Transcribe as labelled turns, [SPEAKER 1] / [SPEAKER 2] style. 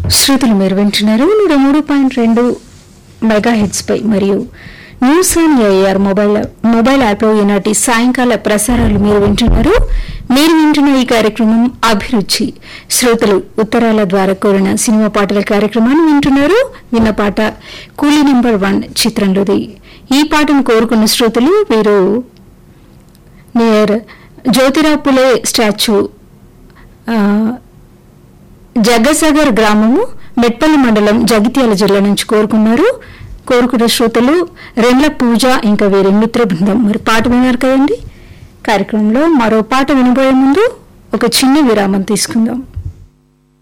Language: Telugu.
[SPEAKER 1] శ్రోతలు మీరు వింటున్నారు నూట మూడు పాయింట్ రెండు మెగా హెడ్స్ పై మరియు news on AIR mobile mobile యాప్లో ఈనాటి సాయంకాల ప్రసారాలు మీరు వింటున్నారు మీరు వింటున్న ఈ కార్యక్రమం అభిరుచి శ్రోతలు ఉత్తరాల ద్వారా కోరిన సినిమా పాటల కార్యక్రమాన్ని వింటున్నారు విన్న పాట కూలీ నెంబర్ వన్ చిత్రంలోది ఈ పాటను కోరుకున్న శ్రోతలు వీరు నియర్ జ్యోతిరావు పులే స్టాచ్యూ ఆ, జగ్గసాగర్ గ్రామము మెట్పల్లి మండలం జగిత్యాల జిల్లా నుంచి కోరుకున్నారు కోరుకున్న శ్రోతలు రెండ్ల పూజ ఇంకా వీరి మిత్ర బృందం మరి పాట విన్నారు కదండి కార్యక్రమంలో మరో పాట వినబోయే ముందు ఒక చిన్న విరామం తీసుకుందాం